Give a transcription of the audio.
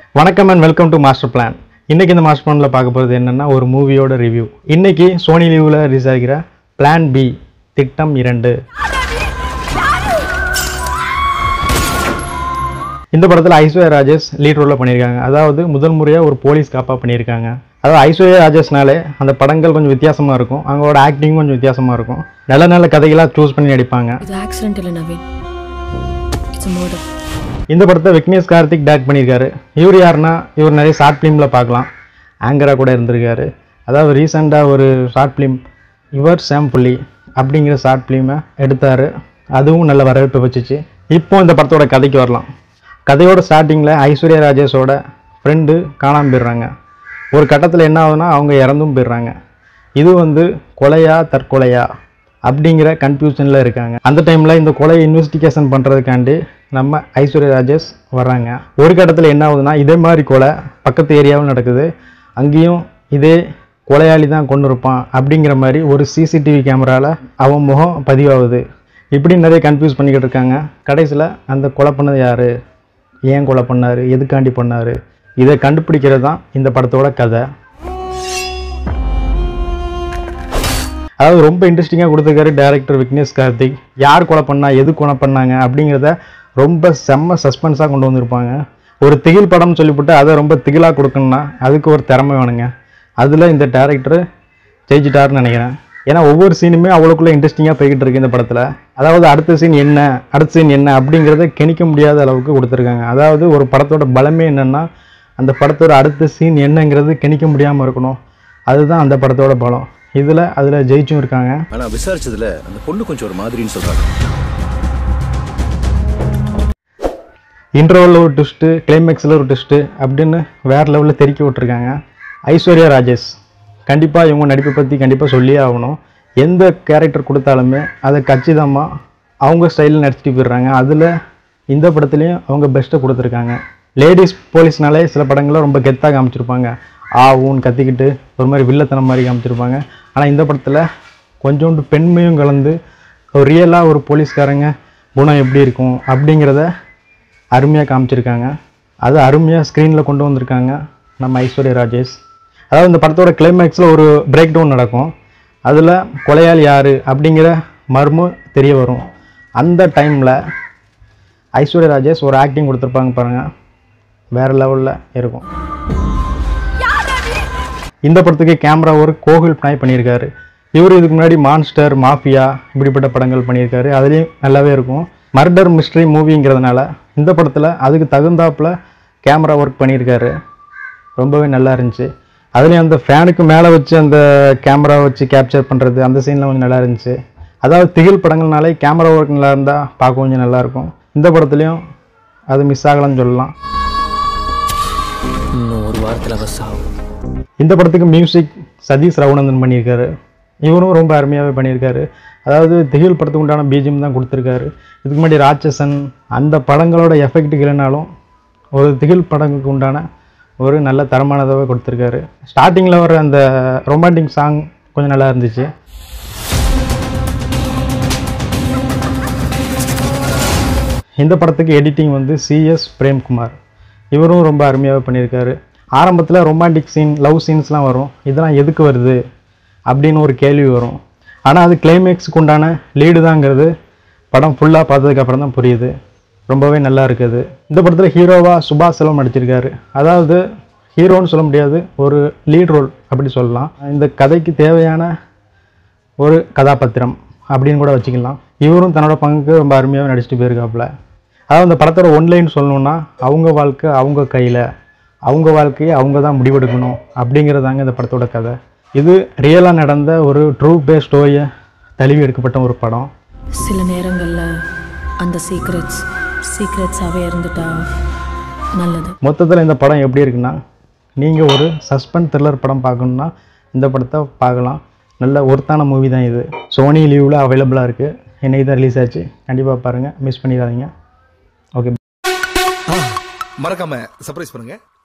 வணக்கம் and welcome to master plan இன்னைக்கு இந்த மாஸ்டர் பிளானில் பார்க்க போகிறது என்னன்னா ஒரு மூவியோட ரிவ்யூ இன்னைக்கு சோனி லீவில் ரிலீஸ் ஆகிற பிளான் பி திட்டம் இரண்டு இந்த படத்தில் ஐஸ்வர்யா ராஜேஷ் லீட் ரோலில் பண்ணியிருக்காங்க அதாவது முதல் முறையாக ஒரு போலீஸ் காப்பாக பண்ணியிருக்காங்க அதாவது ஐஸ்வர்யா ராஜேஷ்னாலே அந்த படங்கள் கொஞ்சம் வித்தியாசமாக இருக்கும் அவங்களோட ஆக்டிங் கொஞ்சம் வித்தியாசமாக இருக்கும் நல்ல நல்ல கதைகளாக சூஸ் பண்ணி நடிப்பாங்க இது ஆக்சிடென்ட் இல்லை நவீன் இட்ஸ் மர்டர் இந்த படத்தை விக்னேஷ் கார்த்திக் டேரக்ட் பண்ணியிருக்காரு இவர் யாருன்னா இவர் நிறைய ஷார்ட் ஃபிலிமில் பார்க்கலாம் ஆங்கராக கூட இருந்திருக்காரு அதாவது ரீசெண்டாக ஒரு ஷார்ட் ஃபிலிம் இவர் சாம் புள்ளி அப்படிங்கிற ஷார்ட் ஃபிலிமை எடுத்தார் அதுவும் நல்ல வரவேற்பு வச்சுச்சு இப்போ இந்த படத்தோட கதைக்கு வரலாம் கதையோட ஸ்டார்டிங்கில் ஐஸ்வர்யா ராஜேஷோட ஃப்ரெண்டு காணாமல் போயிடுறாங்க ஒரு கட்டத்தில் என்ன ஆகுதுன்னா அவங்க இறந்தும் போயிடுறாங்க இது வந்து கொலையா தற்கொலையா அப்படிங்கிற கன்ஃபியூஷனில் இருக்காங்க அந்த டைமில் இந்த கொலையை இன்வெஸ்டிகேஷன் பண்ணுறதுக்காண்டி நம்ம ஐஸ்வர்யா ராஜேஷ் வர்றாங்க ஒரு கட்டத்தில் என்ன ஆகுதுன்னா இதே மாதிரி கொலை பக்கத்து ஏரியாவில் நடக்குது அங்கேயும் இதே கொலையாளி தான் கொண்டு இருப்பான் அப்படிங்கிற மாதிரி ஒரு சிசிடிவி கேமராவில் அவன் முகம் பதிவாகுது இப்படி நிறைய கன்ஃபியூஸ் பண்ணிக்கிட்டு இருக்காங்க கடைசியில் அந்த கொலை பண்ணது யார் ஏன் கொலை பண்ணார் எதுக்காண்டி பண்ணார் இதை கண்டுபிடிக்கிறது தான் இந்த படத்தோட கதை அதாவது ரொம்ப இன்ட்ரெஸ்டிங்காக கொடுத்துருக்காரு டேரக்டர் விக்னேஷ் கார்த்திக் யார் கொலை பண்ணா எது கொலை பண்ணாங்க அப்படிங்கிறத ரொம்ப செம்ம சஸ்பென்ஸாக கொண்டு வந்திருப்பாங்க ஒரு திகில் படம்னு சொல்லிவிட்டு அதை ரொம்ப திகிலாக கொடுக்கணும்னா அதுக்கு ஒரு திறமை வேணுங்க அதில் இந்த டேரக்டர் ஜெயிச்சிட்டாருன்னு நினைக்கிறேன் ஏன்னா ஒவ்வொரு சீனுமே அவ்வளோக்குள்ளே இன்ட்ரெஸ்டிங்காக போய்கிட்டு இருக்கு இந்த படத்தில் அதாவது அடுத்த சீன் என்ன அடுத்த சீன் என்ன அப்படிங்கிறத கணிக்க முடியாத அளவுக்கு கொடுத்துருக்காங்க அதாவது ஒரு படத்தோட பலமே என்னென்னா அந்த படத்தோட அடுத்த சீன் என்னங்கிறது கணிக்க முடியாமல் இருக்கணும் அதுதான் அந்த படத்தோட பலம் இதில் அதில் ஜெயிச்சும் இருக்காங்க ஆனா விசாரிச்சதுல அந்த பொண்ணு கொஞ்சம் ஒரு மாதிரின்னு சொல்றாங்க இன்டர்வலில் ஒரு ட்விஸ்ட்டு கிளைமேக்ஸில் ஒரு ட்விஸ்ட்டு அப்படின்னு வேறு லெவலில் தெறிக்க விட்ருக்காங்க ஐஸ்வர்யா ராஜேஷ் கண்டிப்பாக இவங்க நடிப்பை பற்றி கண்டிப்பாக சொல்லியே ஆகணும் எந்த கேரக்டர் கொடுத்தாலுமே அதை கச்சிதமாக அவங்க ஸ்டைலில் நடிச்சிட்டு போயிடுறாங்க அதில் இந்த படத்துலையும் அவங்க பெஸ்ட்டை கொடுத்துருக்காங்க லேடிஸ் போலீஸ்னாலே சில படங்களில் ரொம்ப கெத்தாக காமிச்சிருப்பாங்க ஆ ஊன்னு கத்திக்கிட்டு ஒரு மாதிரி வில்லத்தனம் மாதிரி காமிச்சிருப்பாங்க ஆனால் இந்த படத்தில் கொஞ்சோண்டு பெண்மையும் கலந்து ஒரு ரியலாக ஒரு போலீஸ்காரங்க குணம் எப்படி இருக்கும் அப்படிங்கிறத அருமையாக காமிச்சிருக்காங்க அது அருமையாக ஸ்க்ரீனில் கொண்டு வந்திருக்காங்க நம்ம ஐஸ்வர்யா ராஜேஷ் அதாவது இந்த படத்தோட கிளைமேக்ஸில் ஒரு பிரேக் டவுன் நடக்கும் அதில் கொலையாளி யார் அப்படிங்கிற மர்மம் தெரிய வரும் அந்த டைமில் ஐஸ்வர்யா ராஜேஷ் ஒரு ஆக்டிங் கொடுத்துருப்பாங்க பாருங்கள் வேறு லெவலில் இருக்கும் இந்த படத்துக்கு கேமரா ஒரு கோகுல் நாய் பண்ணியிருக்காரு இவர் இதுக்கு முன்னாடி மான்ஸ்டர் மாஃபியா இப்படிப்பட்ட படங்கள் பண்ணியிருக்காரு அதுலேயும் நல்லாவே இருக்கும் மர்டர் மிஸ்ட்ரி மூவிங்கிறதுனால இந்த படத்தில் அதுக்கு தகுந்தாப்பில் கேமரா ஒர்க் பண்ணியிருக்காரு ரொம்பவே நல்லா இருந்துச்சு அதுலேயும் அந்த ஃபேனுக்கு மேலே வச்சு அந்த கேமரா வச்சு கேப்சர் பண்ணுறது அந்த சீன்லாம் கொஞ்சம் நல்லா இருந்துச்சு அதாவது திகில் படங்கள்னாலே கேமரா ஒர்க் நல்லா இருந்தால் பார்க்க கொஞ்சம் நல்லாயிருக்கும் இந்த படத்துலையும் அது மிஸ் ஆகலைன்னு சொல்லலாம் இன்னும் ஒரு வாரத்தில் அவ சாவு இந்த படத்துக்கு மியூசிக் சதீஷ் ரகுநந்தன் பண்ணியிருக்காரு இவரும் ரொம்ப அருமையாகவே பண்ணியிருக்காரு அதாவது திகில் படத்துக்கு உண்டான பிஜிஎம் தான் கொடுத்துருக்காரு இதுக்கு முன்னாடி ராட்சசன் அந்த படங்களோட எஃபெக்ட் இல்லைனாலும் ஒரு திகில் படங்களுக்கு உண்டான ஒரு நல்ல தரமானதாகவே கொடுத்துருக்காரு ஸ்டார்டிங்கில் வர அந்த ரொமான்டிக் சாங் கொஞ்சம் நல்லா இருந்துச்சு இந்த படத்துக்கு எடிட்டிங் வந்து சிஎஸ் பிரேம்குமார் இவரும் ரொம்ப அருமையாக பண்ணியிருக்காரு ஆரம்பத்தில் ரொமான்டிக் சீன் லவ் சீன்ஸ்லாம் வரும் இதெல்லாம் எதுக்கு வருது அப்படின்னு ஒரு கேள்வி வரும் ஆனால் அது கிளைமேக்ஸுக்கு உண்டான லீடு தாங்கிறது படம் ஃபுல்லாக பார்த்ததுக்கப்புறம் தான் புரியுது ரொம்பவே நல்லா இருக்குது இந்த படத்தில் ஹீரோவாக சுபாஷ் செல்வம் நடிச்சிருக்காரு அதாவது ஹீரோன்னு சொல்ல முடியாது ஒரு லீட் ரோல் அப்படி சொல்லலாம் இந்த கதைக்கு தேவையான ஒரு கதாபாத்திரம் அப்படின்னு கூட வச்சுக்கலாம் இவரும் தன்னோட பங்குக்கு ரொம்ப அருமையாக நடிச்சிட்டு போயிருக்காப்புல அதாவது இந்த படத்தோட ஒன்லைன் சொல்லணும்னா அவங்க வாழ்க்கை அவங்க கையில் அவங்க வாழ்க்கையை அவங்க தான் முடிவெடுக்கணும் அப்படிங்கிறதாங்க இந்த படத்தோட கதை இது ரியலாக நடந்த ஒரு ட்ரூ பே ஸ்டோரியை தழுவி எடுக்கப்பட்ட ஒரு படம் சில நேரங்களில் அந்த சீக்ரெட்ஸ் சீக்ரெட்ஸாகவே இருந்துட்டா நல்லது மொத்தத்தில் இந்த படம் எப்படி இருக்குன்னா நீங்கள் ஒரு சஸ்பென்ஸ் த்ரில்லர் படம் பார்க்கணுன்னா இந்த படத்தை பார்க்கலாம் நல்ல ஒர்த்தான மூவி தான் இது சோனி லீவில் அவைலபிளாக இருக்குது என்னைக்கு தான் ரிலீஸ் ஆச்சு கண்டிப்பாக பாருங்கள் மிஸ் பண்ணிடாதீங்க ஓகே மறக்காம சர்ப்ரைஸ் பண்ணுங்க